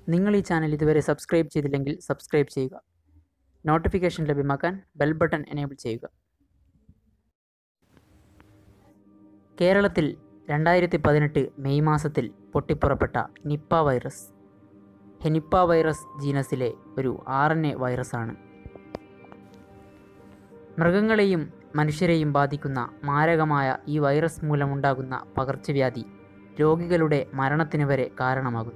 നിങ്ങൾ ഈ ചാനൽ ഇതുവരെ സബ്സ്ക്രൈബ് ചെയ്തില്ലെങ്കിൽ സബ്സ്ക്രൈബ് ചെയ്യുക നോട്ടിഫിക്കേഷൻ ലഭ്യമാക്കാൻ ബെൽ ബട്ടൺ എനേബിൾ ചെയ്യുക കേരളത്തിൽ രണ്ടായിരത്തി പതിനെട്ട് മെയ് മാസത്തിൽ പൊട്ടിപ്പുറപ്പെട്ട നിപ്പ വൈറസ് ഹെനിപ്പ വൈറസ് ജീനസിലെ ഒരു ആർ എൻ എ വൈറസാണ് മൃഗങ്ങളെയും മനുഷ്യരെയും ബാധിക്കുന്ന മാരകമായ ഈ വൈറസ് മൂലമുണ്ടാകുന്ന പകർച്ചവ്യാധി രോഗികളുടെ മരണത്തിന് വരെ കാരണമാകുന്നു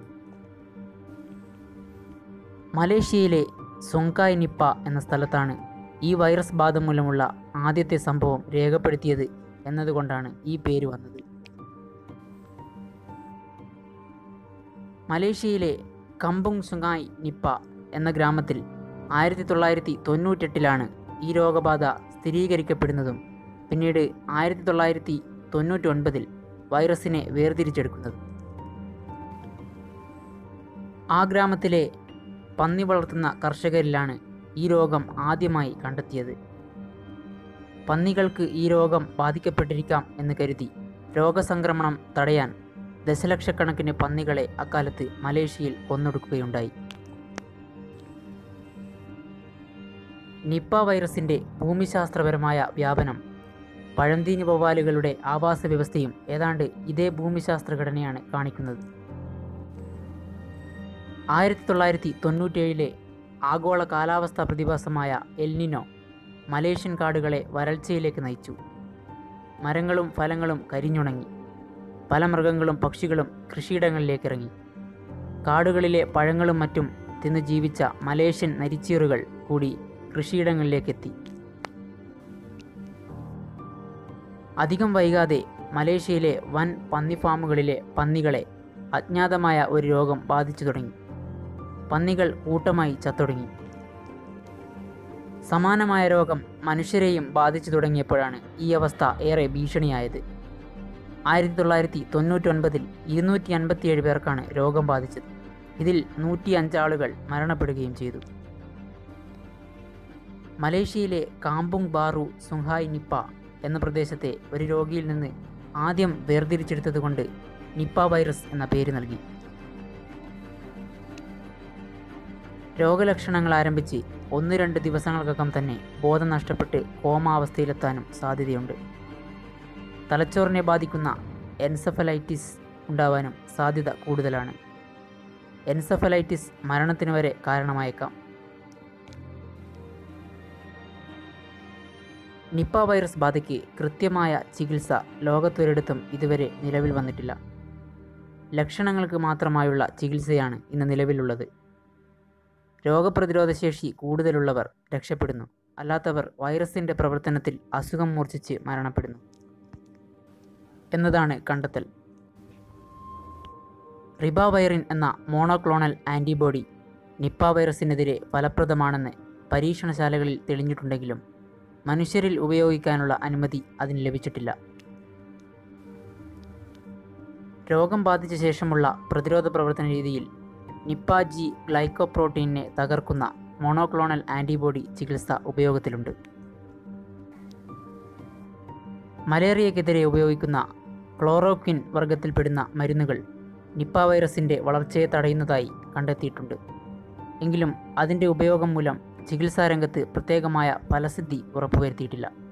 മലേഷ്യയിലെ സൊങ്കായ് നിപ്പ എന്ന സ്ഥലത്താണ് ഈ വൈറസ് ബാധ മൂലമുള്ള ആദ്യത്തെ സംഭവം രേഖപ്പെടുത്തിയത് എന്നതുകൊണ്ടാണ് ഈ പേര് വന്നത് മലേഷ്യയിലെ കമ്പുങ് സുങ്ങായ് നിപ്പ എന്ന ഗ്രാമത്തിൽ ആയിരത്തി തൊള്ളായിരത്തി തൊണ്ണൂറ്റെട്ടിലാണ് ഈ രോഗബാധ സ്ഥിരീകരിക്കപ്പെടുന്നതും പിന്നീട് ആയിരത്തി തൊള്ളായിരത്തി തൊണ്ണൂറ്റി ഒൻപതിൽ വൈറസിനെ വേർതിരിച്ചെടുക്കുന്നത് ആ ഗ്രാമത്തിലെ പന്നി വളർത്തുന്ന കർഷകരിലാണ് ഈ രോഗം ആദ്യമായി കണ്ടെത്തിയത് പന്നികൾക്ക് ഈ രോഗം ബാധിക്കപ്പെട്ടിരിക്കാം എന്ന് കരുതി രോഗസംക്രമണം തടയാൻ ദശലക്ഷക്കണക്കിന് പന്നികളെ അക്കാലത്ത് മലേഷ്യയിൽ കൊന്നൊടുക്കുകയുണ്ടായി നിപ്പ വൈറസിൻ്റെ ഭൂമിശാസ്ത്രപരമായ വ്യാപനം പഴന്തീനി വവ്വാലുകളുടെ ആവാസ വ്യവസ്ഥയും ഏതാണ്ട് ഇതേ ഭൂമിശാസ്ത്ര ഘടനയാണ് കാണിക്കുന്നത് ആയിരത്തി തൊള്ളായിരത്തി തൊണ്ണൂറ്റേഴിലെ ആഗോള കാലാവസ്ഥാ പ്രതിഭാസമായ എൽനിനോ മലേഷ്യൻ കാടുകളെ വരൾച്ചയിലേക്ക് നയിച്ചു മരങ്ങളും ഫലങ്ങളും കരിഞ്ഞുണങ്ങി പല മൃഗങ്ങളും പക്ഷികളും കൃഷിയിടങ്ങളിലേക്ക് ഇറങ്ങി കാടുകളിലെ പഴങ്ങളും മറ്റും തിന്ന് ജീവിച്ച മലേഷ്യൻ നരിച്ചീറുകൾ കൂടി കൃഷിയിടങ്ങളിലേക്കെത്തി അധികം വൈകാതെ മലേഷ്യയിലെ വൻ പന്നി ഫാമുകളിലെ പന്നികളെ അജ്ഞാതമായ ഒരു രോഗം ബാധിച്ചു തുടങ്ങി പന്നികൾ കൂട്ടമായി ചത്തൊടുങ്ങി സമാനമായ രോഗം മനുഷ്യരെയും ബാധിച്ചു തുടങ്ങിയപ്പോഴാണ് ഈ അവസ്ഥ ഏറെ ഭീഷണിയായത് ആയിരത്തി തൊള്ളായിരത്തി തൊണ്ണൂറ്റൊൻപതിൽ ഇരുന്നൂറ്റി അൻപത്തിയേഴ് പേർക്കാണ് രോഗം ബാധിച്ചത് ഇതിൽ നൂറ്റി അഞ്ചാളുകൾ മരണപ്പെടുകയും ചെയ്തു മലേഷ്യയിലെ കാമ്പുങ് ബാറു സുങ്ഹായ് നിപ്പ എന്ന പ്രദേശത്തെ ഒരു രോഗിയിൽ നിന്ന് ആദ്യം വേർതിരിച്ചെടുത്തതുകൊണ്ട് നിപ്പ വൈറസ് എന്ന പേര് നൽകി രോഗലക്ഷണങ്ങൾ ആരംഭിച്ച് ഒന്ന് രണ്ട് ദിവസങ്ങൾക്കകം തന്നെ ബോധം നഷ്ടപ്പെട്ട് കോമാവസ്ഥയിലെത്താനും സാധ്യതയുണ്ട് തലച്ചോറിനെ ബാധിക്കുന്ന എൻസഫലൈറ്റിസ് ഉണ്ടാവാനും സാധ്യത കൂടുതലാണ് എൻസഫലൈറ്റിസ് മരണത്തിന് വരെ കാരണമായേക്കാം നിപ്പ വൈറസ് ബാധയ്ക്ക് കൃത്യമായ ചികിത്സ ലോകത്തൊരിടത്തും ഇതുവരെ നിലവിൽ വന്നിട്ടില്ല ലക്ഷണങ്ങൾക്ക് മാത്രമായുള്ള ചികിത്സയാണ് ഇന്ന് നിലവിലുള്ളത് രോഗപ്രതിരോധ ശേഷി കൂടുതലുള്ളവർ രക്ഷപ്പെടുന്നു അല്ലാത്തവർ വൈറസിൻ്റെ പ്രവർത്തനത്തിൽ അസുഖം മൂർച്ഛിച്ച് മരണപ്പെടുന്നു എന്നതാണ് കണ്ടെത്തൽ റിബാവൈറിൻ എന്ന മോണോക്ലോണൽ ആൻറ്റിബോഡി നിപ്പ വൈറസിനെതിരെ ഫലപ്രദമാണെന്ന് പരീക്ഷണശാലകളിൽ തെളിഞ്ഞിട്ടുണ്ടെങ്കിലും മനുഷ്യരിൽ ഉപയോഗിക്കാനുള്ള അനുമതി അതിന് ലഭിച്ചിട്ടില്ല രോഗം ബാധിച്ച ശേഷമുള്ള പ്രതിരോധ പ്രവർത്തന രീതിയിൽ നിപ്പ ജി ഗ്ലൈക്കോപ്രോട്ടീനെ തകർക്കുന്ന മോണോക്ലോണൽ ആൻറ്റിബോഡി ചികിത്സ ഉപയോഗത്തിലുണ്ട് മലേറിയക്കെതിരെ ഉപയോഗിക്കുന്ന ക്ലോറോക്വിൻ വർഗത്തിൽപ്പെടുന്ന മരുന്നുകൾ നിപ്പ വൈറസിൻ്റെ വളർച്ചയെ തടയുന്നതായി കണ്ടെത്തിയിട്ടുണ്ട് എങ്കിലും അതിൻ്റെ ഉപയോഗം മൂലം ചികിത്സാരംഗത്ത് പ്രത്യേകമായ ഫലസിദ്ധി ഉറപ്പുവരുത്തിയിട്ടില്ല